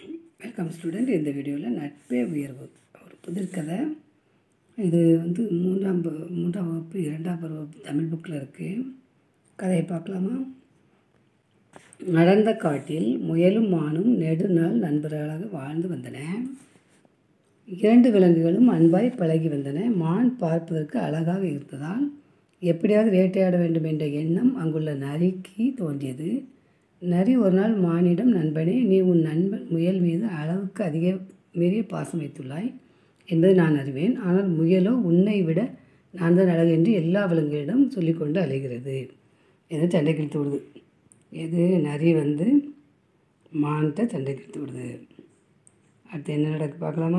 welcome student இந்த வீடியோவில் நட்பே உயர்வு ஒரு புதிர்கதை இது வந்து மூன்றாம் ப- மூன்றாம் வகுப்பு இரண்டாம் பருவ தமிழ் புக்கில் இருக்குது கதையை பார்க்கலாமா நடந்த காட்டில் முயலும் மானும் நெடுநாள் நண்பர்களாக வாழ்ந்து வந்தன இரண்டு விலங்குகளும் அன்பாய் பழகி வந்தன மான் பார்ப்பதற்கு அழகாக இருந்ததால் எப்படியாவது வேட்டையாட வேண்டும் என்ற எண்ணம் அங்குள்ள நரிக்கு தோன்றியது நரி ஒரு நாள் மானிடம் நண்பனே நீ உன் நண்பன் முயல் மீது அளவுக்கு அதிக மீறிய பாசம் வைத்துள்ளாய் என்பதை நான் அறிவேன் ஆனால் முயலோ உன்னை விட நான் தான் அழகு என்று எல்லா விலங்குகளிடம் சொல்லிக்கொண்டு அலைகிறது என்று சண்டை கிழித்து விடுது இது நரி வந்து மான்கிட்ட சண்டை கிழித்து விடுது அடுத்து என்ன நடக்கு பார்க்கலாமா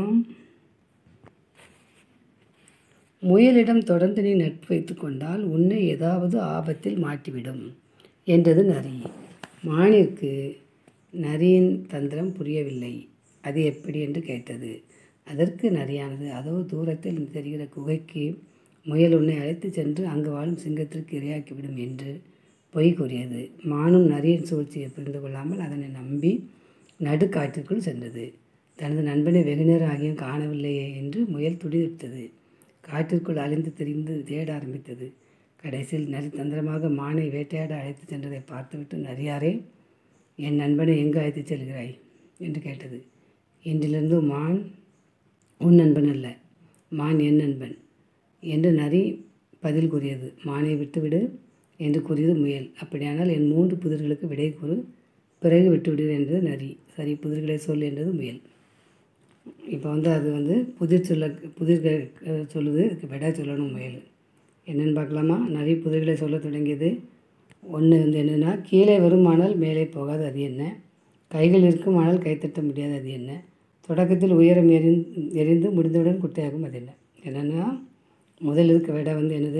முயலிடம் தொடர்ந்து நீ நட்பு வைத்துக் கொண்டால் உன்னை ஏதாவது ஆபத்தில் மாட்டிவிடும் என்றது நரி மானிற்கு நரியின் தந்திரம் புரியவில்லை அது எப்படி என்று கேட்டது அதற்கு நரியானது அதோ தூரத்தில் தெரிகிற குகைக்கு முயல் உன்னை அழைத்து சென்று அங்கு வாழும் சிங்கத்திற்கு இரையாக்கிவிடும் என்று பொய் கூறியது மானும் நரியின் சூழ்ச்சியை புரிந்து கொள்ளாமல் அதனை நம்பி நடுக்காட்டிற்குள் சென்றது தனது நண்பனை வெகுநேரம் ஆகியும் காணவில்லையே என்று முயல் துடிதுடித்தது காட்டிற்குள் அலைந்து திரிந்து தேட ஆரம்பித்தது கடைசியில் நரி தந்திரமாக மானை வேட்டையாட அழைத்து சென்றதை பார்த்துவிட்டு நரியாரே என் நண்பனை எங்கு அழைத்துச் செல்கிறாய் என்று கேட்டது இன்றிலிருந்து மான் உன் நண்பன் அல்ல மான் என் நண்பன் என்று நரி பதில் கூறியது மானை விட்டுவிடு என்று கூறியது முயல் அப்படியானால் என் மூன்று புதிர்களுக்கு விடை கூறு பிறகு விட்டுவிடு என்றது நரி சரி புதிர்களை சொல் என்றது முயல் இப்போ வந்து அது வந்து புதிர் சொல்ல புதிர் க- சொல்லுது இதுக்கு விடை சொல்லணும் முயல் என்னென்னு பார்க்கலாமா நிறைய புதிர்களை சொல்ல தொடங்கியது ஒன்று வந்து என்னென்னா கீழே வருமானால் மேலே போகாது அது என்ன கைகள் இருக்குமானால் கைத்தட்ட முடியாது அது என்ன தொடக்கத்தில் உயரம் எரிந்து எரிந்து முடிந்தவுடன் குட்டையாகும் அது என்ன என்னென்னா முதல் இருக்க விடை வந்து என்னது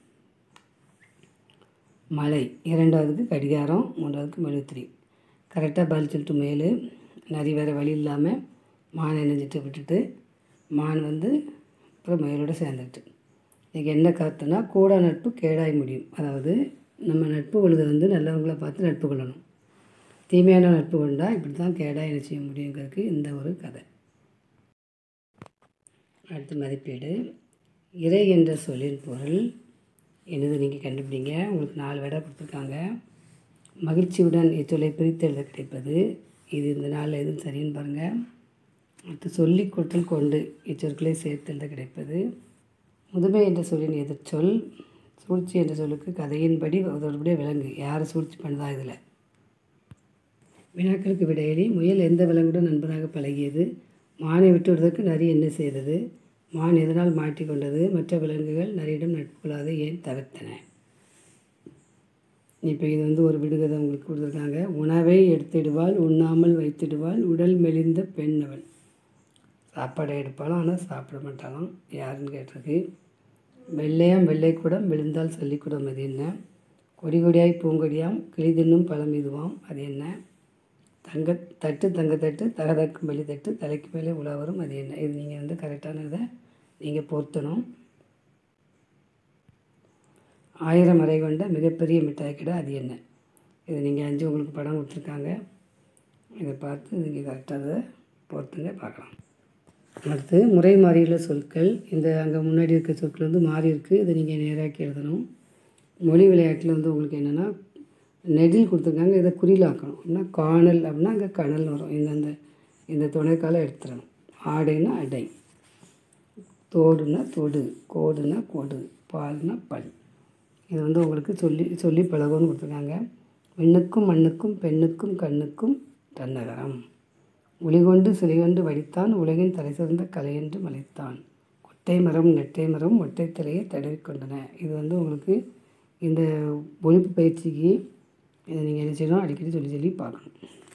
மலை இரண்டாவதுக்கு கடிகாரம் மூன்றாவதுக்கு மெழுத்திரி கரெக்டாக பதில் சொல்லிட்டு மேலு நரி வேறு வழி இல்லாமல் மானை நெஞ்சிட்டு விட்டுட்டு மான் வந்து அப்புறம் மயிலோட சேர்ந்துட்டு இதுக்கு என்ன கருத்துனா கூட நட்பு கேடாய் முடியும் அதாவது நம்ம நட்பு கொள்வது வந்து நல்லவங்களை பார்த்து நட்பு கொள்ளணும் தீமையான நட்பு கொண்டால் இப்படி தான் கேடாய் என்ன செய்ய முடியுங்கிறதுக்கு இந்த ஒரு கதை அடுத்து மதிப்பீடு இறை என்ற சொல்லின் பொருள் என்னது நீங்கள் கண்டுபிடிங்க உங்களுக்கு நாலு விடை கொடுத்துருக்காங்க மகிழ்ச்சியுடன் இச்சொல்லை பிரித்து எழுத கிடைப்பது இது இந்த நாளில் எதுவும் சரின்னு பாருங்கள் அடுத்து சொல்லி கொட்டல் கொண்டு இச்சொற்களை சேர்த்து எழுத கிடைப்பது முதுமை என்ற சொல்லின் எதிர்ச்சொல் சூழ்ச்சி என்ற சொல்லுக்கு கதையின்படி தொடர்புடைய விலங்கு யார் சூழ்ச்சி பண்ணுதா இதில் வினாக்களுக்கு விடையளி முயல் எந்த விலங்குடன் நண்பனாக பழகியது மானை விட்டு விடுவதற்கு நரி என்ன செய்தது மான் எதனால் மாட்டிக்கொண்டது மற்ற விலங்குகள் நரியிடம் நட்பு கொள்ளாതെ ஏன் தவிர்த்தன இப்போ இது வந்து ஒரு விடுகதை உங்களுக்கு கொடுத்துருக்காங்க உணவை எடுத்திடுவாள் உண்ணாமல் வைத்திடுவாள் உடல் மெலிந்த பெண் அவள் சாப்பாடை எடுப்பாளாம் ஆனால் சாப்பிட மாட்டாளாம் யாருன்னு கேட்டிருக்கு வெள்ளையாம் வெள்ளைக்கூடம் விழுந்தால் சொல்லிக்கூடம் அது என்ன கொடி கொடியாய் பூங்கொடியாம் கிளி தின்னும் பழம் இதுவாம் அது என்ன தங்க தட்டு தங்க தட்டு தகதக்கும் வெளி தட்டு தலைக்கு மேலே உலா வரும் அது என்ன இது நீங்கள் வந்து கரெக்டானதை நீங்கள் பொருத்தணும் ஆயிரம் அறை கொண்ட மிகப்பெரிய மிட்டாய் கடை அது என்ன இது நீங்கள் அஞ்சு உங்களுக்கு படம் கொடுத்துருக்காங்க இதை பார்த்து நீங்கள் கரெக்டாக அதை பொறுத்துங்க பார்க்கலாம் அடுத்து முறை மாறியுள்ள சொற்கள் இந்த அங்கே முன்னாடி இருக்க சொற்கள் வந்து மாறி இருக்குது இதை நீங்கள் நேராக்கி எழுதணும் மொழி விளையாட்டில் வந்து உங்களுக்கு என்னென்னா நெடில் கொடுத்துருக்காங்க இதை குறிலாக்கணும் அப்படின்னா காணல் அப்படின்னா அங்கே கணல் வரும் இந்த அந்த இந்த துணைக்கால எடுத்துடணும் ஆடைன்னா அடை தோடுனா தொடு கோடுனா கொடு பால்னா பல் இது வந்து உங்களுக்கு சொல்லி சொல்லி பழகும்னு கொடுத்துருக்காங்க விண்ணுக்கும் மண்ணுக்கும் பெண்ணுக்கும் கண்ணுக்கும் தன்னகரம் ஒளிகொண்டு சிலைகொண்டு வடித்தான் உலகின் தலை சிறந்த கலை என்று மலைத்தான் கொட்டை மரம் நெட்டை மரம் ஒட்டை தலையை தடவிக்கொண்டன இது வந்து உங்களுக்கு இந்த ஒழிப்பு பயிற்சிக்கு இதை நீங்கள் என்ன செய்யணும் அடிக்கடி சொல்லி சொல்லி பார்க்கணும்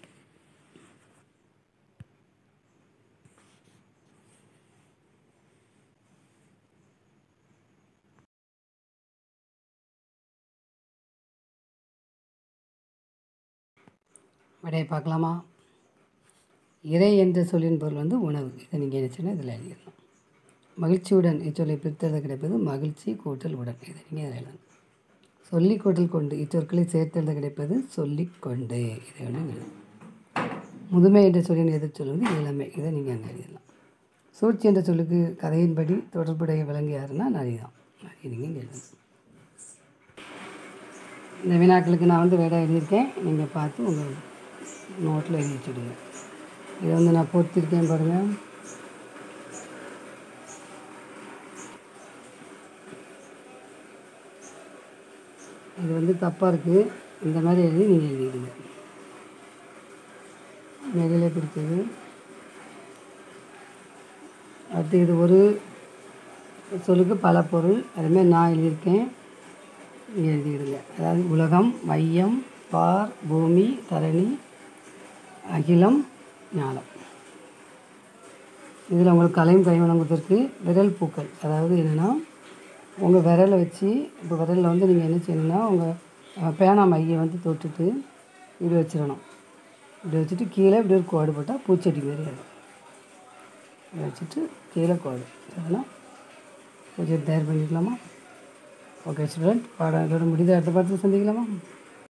விடையை பார்க்கலாமா இறை என்ற சொல்லின் பொருள் வந்து உணவு இதை நீங்கள் என்ன செய்யணும் இதில் எழுதிடணும் மகிழ்ச்சியுடன் இச்சொல்லை பிரித்தெழுத கிடைப்பது மகிழ்ச்சி கூட்டல் உடன் இதை நீங்கள் இதில் எழுதணும் சொல்லி கூட்டல் கொண்டு இச்சொற்களை சேர்த்தெழுத கிடைப்பது சொல்லிக் கொண்டு இதை ஒன்று எழுதணும் முதுமை என்ற சொல்லின் எதிர்ச்சொல் வந்து இளமை இதை நீங்கள் அங்கே எழுதலாம் சூழ்ச்சி என்ற சொல்லுக்கு கதையின்படி தொடர்புடைய விளங்கியாருன்னா நரி தான் நரி நீங்கள் இங்கே எழுதணும் இந்த வினாக்களுக்கு நான் வந்து விடை எழுதியிருக்கேன் நீங்கள் பார்த்து உங்கள் நோட்டில் எழுதி வச்சுடுங்க இதை வந்து நான் பொறுத்திருக்கேன் பாருங்கள் இது வந்து தப்பாக இருக்குது இந்த மாதிரி எழுதி நீங்கள் எழுதிடுங்க மேலே பிடிச்சது அடுத்து இது ஒரு சொல்லுக்கு பல பொருள் அதுமாதிரி நான் எழுதியிருக்கேன் நீங்கள் எழுதிடுங்க அதாவது உலகம் மையம் பார் பூமி தரணி அகிலம் ஞானம் இதில் உங்களுக்கு கலையும் கைவனம் கொடுத்துருக்கு விரல் பூக்கள் அதாவது என்னென்னா உங்கள் விரலை வச்சு இப்போ விரலில் வந்து நீங்கள் என்ன செய்யணும்னா உங்கள் பேனா மையை வந்து தொட்டுட்டு இப்படி வச்சிடணும் இப்படி வச்சுட்டு கீழே இப்படி ஒரு கோடு போட்டால் பூச்செடி மாரி ஆகும் இப்படி வச்சுட்டு கீழே கோடு சரிங்களா பூச்செடி தயார் பண்ணிக்கலாமா ஓகே ஸ்டூடெண்ட் பாடம் இதோட முடிந்த அடுத்த பாடத்தில் சந்திக்கலாமா